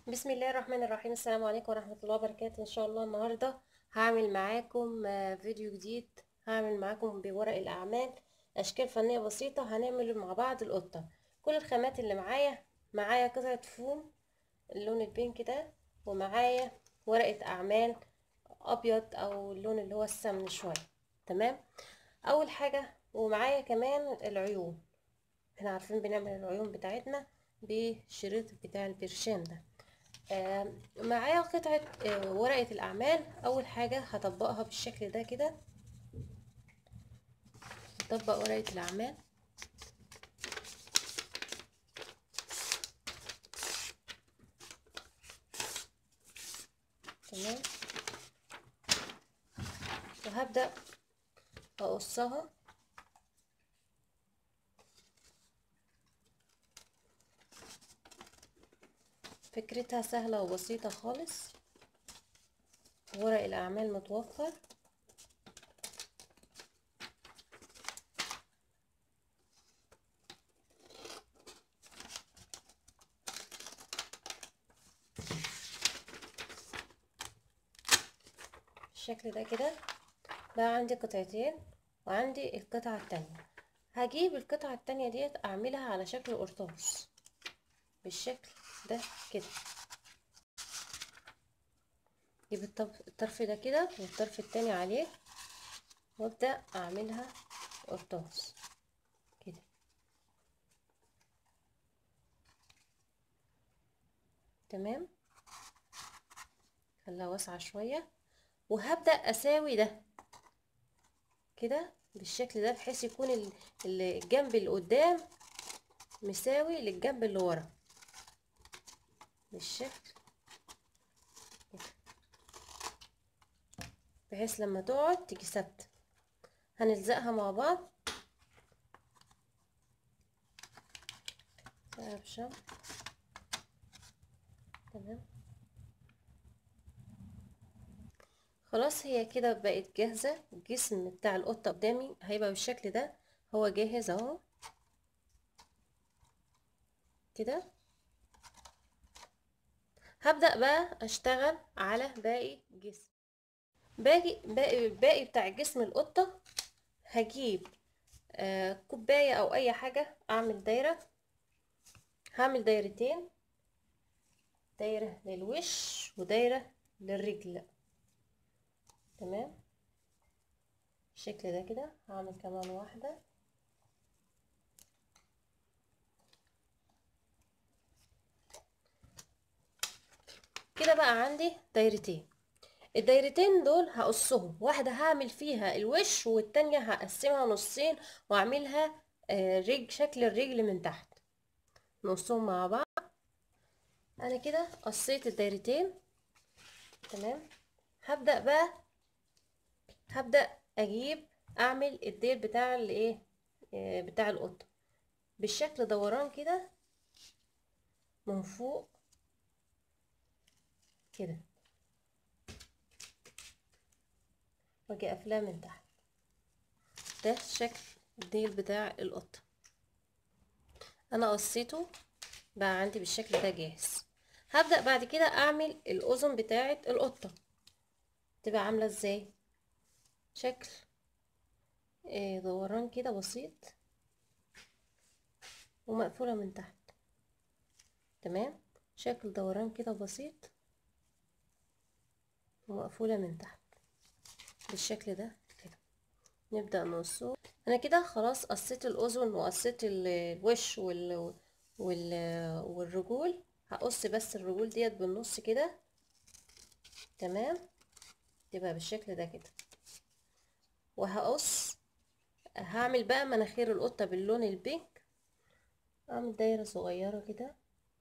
بسم الله الرحمن الرحيم السلام عليكم ورحمة الله وبركاته ان شاء الله النهاردة هعمل معاكم آه، فيديو جديد هعمل معاكم بورق الاعمال اشكال فنية بسيطة هنعمل مع بعض القطة كل الخامات اللي معايا معايا قطعة فوم اللون البينك ده ومعايا ورقة اعمال ابيض او اللون اللي هو السمن شوية تمام اول حاجة ومعايا كمان العيون احنا عارفين بنعمل العيون بتاعتنا بالشريط بتاع البرشام ده آه، معايا قطعة آه، ورقة الأعمال أول حاجة هطبقها بالشكل ده كده هطبق ورقة الأعمال تمام وهبدأ أقصها فكرتها سهلة وبسيطة خالص ورق الأعمال متوفر بالشكل ده كده بقى عندي قطعتين وعندي القطعة التانية هجيب القطعة التانية ديت أعملها على شكل قرطاس بالشكل ده كده جيب الطرف ده كده والطرف التاني عليه وابدأ اعملها قرطاس كده تمام خليها واسعة شوية وهبدأ اساوي ده كده بالشكل ده بحيث يكون الجنب اللي قدام مساوي للجنب اللي ورا بالشكل كده بحيث لما تقعد تيجي ثابته هنلزقها مع بعض بشم تمام خلاص هي كده بقت جاهزة الجسم بتاع القطة قدامي هيبقى بالشكل ده هو جاهز اهو كده هبدأ بقى اشتغل على باقي الجسم باقي باقي باقي بتاع جسم القطة هجيب آه كوباية او اي حاجة اعمل دايرة هعمل دايرتين دايرة للوش ودايرة للرجل تمام بالشكل ده كده هعمل كمان واحدة كده بقى عندي دايرتين الدايرتين دول هقصهم واحدة هعمل فيها الوش والتانية هقسمها نصين واعملها رجل شكل الرجل من تحت نقصهم مع بعض انا كده قصيت الدايرتين تمام هبدأ بقى هبدأ اجيب اعمل الديل بتاع الايه بتاع القطة بالشكل دوران كده من فوق كده واجي قافلاه من تحت ده شكل الديل بتاع القطة انا قصيته بقى عندي بالشكل ده جاهز هبدأ بعد كده اعمل الاذن بتاعة القطة تبقى عاملة ازاي شكل إيه دوران كده بسيط ومقفولة من تحت تمام شكل دوران كده بسيط ومقفولة من تحت بالشكل ده كده نبدأ نقصه انا كده خلاص قصيت الاذن وقصيت الوش وال... وال... والرجول هقص بس الرجول ديت بالنص كده تمام تبقى بالشكل ده كده وهقص هعمل بقى مناخير القطة باللون البينك اعمل دايرة صغيرة كده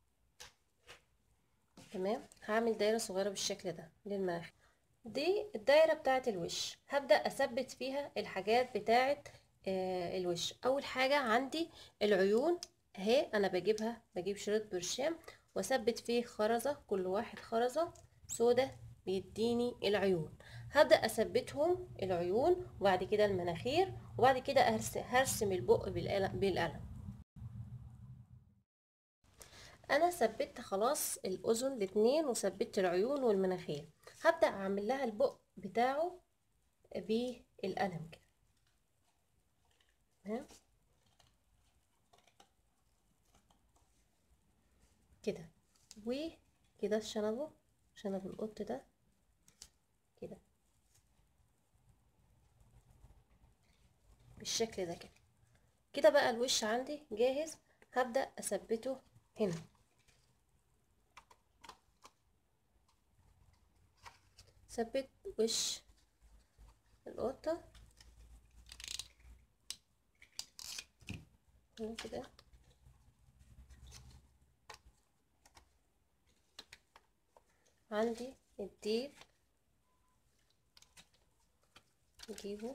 تمام هعمل دايرة صغيرة بالشكل ده للمناخير دي الدايرة بتاعت الوش هبدأ أثبت فيها الحاجات بتاعت آه الوش أول حاجة عندي العيون اهي أنا بجيبها بجيب شريط برشام وأثبت فيه خرزة كل واحد خرزة سودة بيديني العيون هبدأ أثبتهم العيون وبعد كده المناخير وبعد كده هرسم البق بالقلم, بالقلم. انا ثبت خلاص الاذن الاتنين وثبت العيون والمناخير هبدأ اعمل لها البق بتاعه بالقلم كده تمام كده وكده شنبه شنب القط ده كده بالشكل ده كده كده بقى الوش عندي جاهز هبدأ اثبته هنا ثبت وش القطة هنا كده عندي الديل نجيبه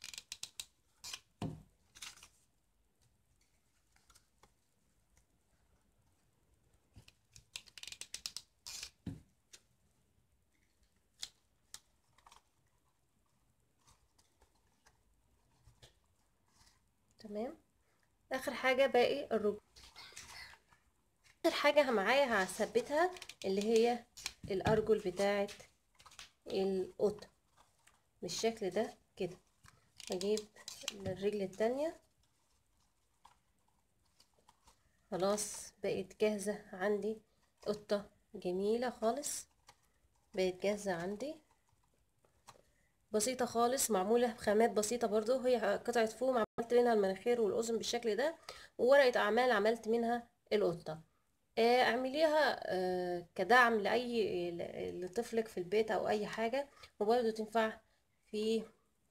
تمام اخر حاجة باقي الرجل اخر حاجة معايا هثبتها اللي هي الارجل بتاعت القطة بالشكل ده كده هجيب الرجل التانية خلاص بقت جاهزة عندي قطة جميلة خالص بقت جاهزة عندي بسيطة خالص معمولة بخامات بسيطة برضو هي قطعة فوم عملت منها المناخير والأذن بالشكل ده وورقة أعمال عملت منها القطة اعمليها كدعم لأي لطفلك في البيت أو أي حاجة وبرضو تنفع في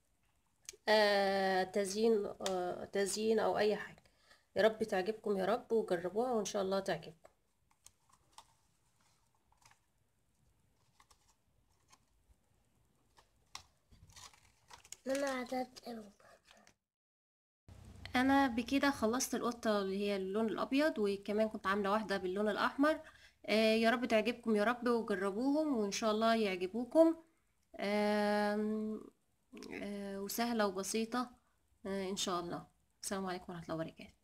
تزيين تزيين أو أي حاجة يا رب تعجبكم يا رب وجربوها وإن شاء الله تعجبكم أنا عدد انا بكده خلصت القطه اللي هي اللون الابيض وكمان كنت عامله واحده باللون الاحمر آه يا رب تعجبكم يا رب وجربوهم وان شاء الله يعجبوكم آه آه وسهله وبسيطه آه ان شاء الله السلام عليكم ورحمه الله وبركاته